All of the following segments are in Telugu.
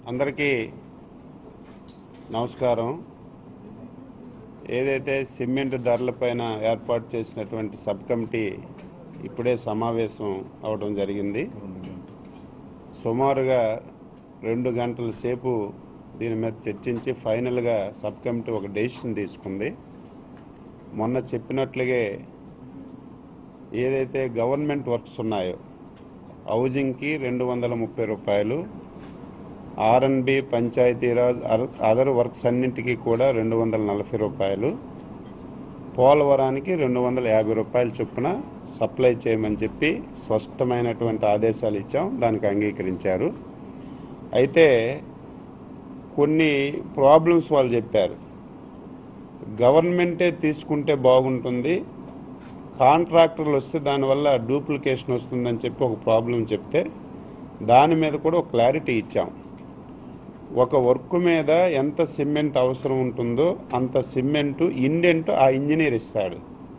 అందరికీ నమస్కారం ఏదైతే సిమెంట్ ధరలపైన ఏర్పాటు చేసినటువంటి సబ్ కమిటీ ఇప్పుడే సమావేశం అవడం జరిగింది సుమారుగా రెండు గంటల సేపు దీని మీద చర్చించి ఫైనల్గా సబ్ కమిటీ ఒక డెసిషన్ తీసుకుంది మొన్న చెప్పినట్లుగే ఏదైతే గవర్నమెంట్ వర్క్స్ ఉన్నాయో హౌజింగ్కి రెండు వందల ముప్పై రూపాయలు ఆర్ఎన్బి పంచాయతీరాజ్ అర్- అదర్ వర్క్స్ అన్నింటికి కూడా రెండు వందల నలభై రూపాయలు పోలవరానికి రెండు వందల యాభై రూపాయల చొప్పున సప్లై చేయమని చెప్పి స్పష్టమైనటువంటి ఆదేశాలు ఇచ్చాం దానికి అంగీకరించారు అయితే కొన్ని ప్రాబ్లమ్స్ వాళ్ళు చెప్పారు గవర్నమెంటే తీసుకుంటే బాగుంటుంది కాంట్రాక్టర్లు వస్తే దానివల్ల డూప్లికేషన్ వస్తుందని చెప్పి ఒక ప్రాబ్లం చెప్తే దాని మీద కూడా ఒక క్లారిటీ ఇచ్చాం ఒక వర్క్ మీద ఎంత సిమెంట్ అవసరం ఉంటుందో అంత సిమెంట్ ఇండెంట్ ఆ ఇంజనీర్ ఇస్తాడు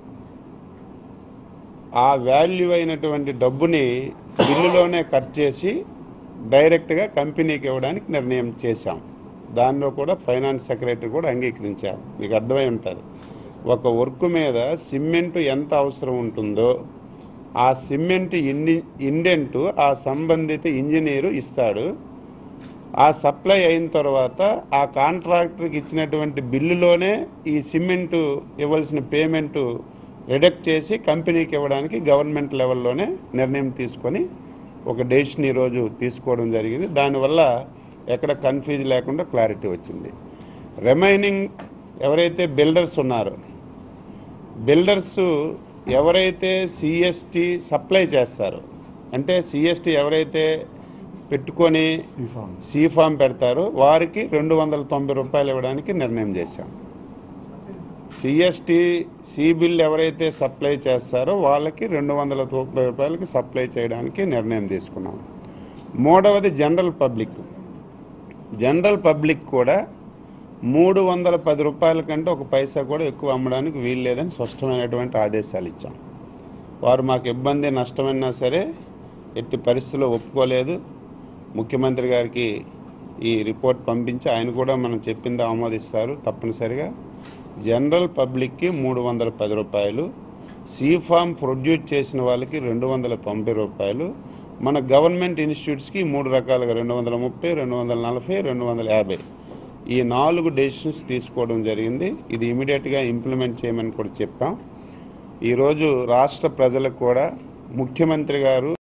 ఆ వాల్యూ అయినటువంటి డబ్బుని బిల్లులోనే కట్ చేసి డైరెక్ట్గా కంపెనీకి ఇవ్వడానికి నిర్ణయం చేశాం దానిలో కూడా ఫైనాన్స్ సెక్రటరీ కూడా అంగీకరించారు మీకు అర్థమై ఉంటుంది ఒక వర్క్ మీద సిమెంట్ ఎంత అవసరం ఉంటుందో ఆ సిమెంట్ ఇండి ఇండెంట్ ఆ సంబంధిత ఇంజనీరు ఇస్తాడు ఆ సప్లై అయిన తర్వాత ఆ కాంట్రాక్టర్కి ఇచ్చినటువంటి బిల్లులోనే ఈ సిమెంటు ఇవ్వాల్సిన పేమెంట్ రిడక్ట్ చేసి కంపెనీకి ఇవ్వడానికి గవర్నమెంట్ లెవెల్లోనే నిర్ణయం తీసుకొని ఒక డెసిషన్ ఈరోజు తీసుకోవడం జరిగింది దానివల్ల ఎక్కడ కన్ఫ్యూజ్ లేకుండా క్లారిటీ వచ్చింది రిమైనింగ్ ఎవరైతే బిల్డర్స్ ఉన్నారో బిల్డర్స్ ఎవరైతే సిఎస్టి సప్లై చేస్తారో అంటే సిఎస్టి ఎవరైతే పెట్టుకొని సి ఫామ్ పెడతారో వారికి రెండు వందల తొంభై రూపాయలు ఇవ్వడానికి నిర్ణయం చేశాం సిఎస్టి సి బిల్ ఎవరైతే సప్లై చేస్తారో వాళ్ళకి రెండు వందల తొంభై రూపాయలకి సప్లై చేయడానికి నిర్ణయం తీసుకున్నాం మూడవది జనరల్ పబ్లిక్ జనరల్ పబ్లిక్ కూడా మూడు వందల పది రూపాయల కంటే ఒక పైసా కూడా ఎక్కువ అమ్మడానికి వీలు లేదని స్పష్టమైనటువంటి ఆదేశాలు ఇచ్చాం వారు మాకు ఇబ్బంది నష్టమైనా సరే ఎట్టి పరిస్థితుల్లో ఒప్పుకోలేదు ముఖ్యమంత్రి గారికి ఈ రిపోర్ట్ పంపించి ఆయన కూడా మనం చెప్పింది ఆమోదిస్తారు తప్పనిసరిగా జనరల్ పబ్లిక్కి మూడు వందల పది రూపాయలు సి ఫామ్ ప్రొడ్యూస్ చేసిన వాళ్ళకి రెండు వందల తొంభై రూపాయలు మన గవర్నమెంట్ ఇన్స్టిట్యూట్స్కి మూడు రకాలుగా రెండు వందల ముప్పై రెండు వందల నలభై రెండు వందల యాభై ఈ నాలుగు డెసిషన్స్ తీసుకోవడం జరిగింది ఇది ఇమీడియట్గా ఇంప్లిమెంట్ చేయమని కూడా చెప్పాం ఈరోజు రాష్ట్ర ప్రజలకు కూడా ముఖ్యమంత్రి గారు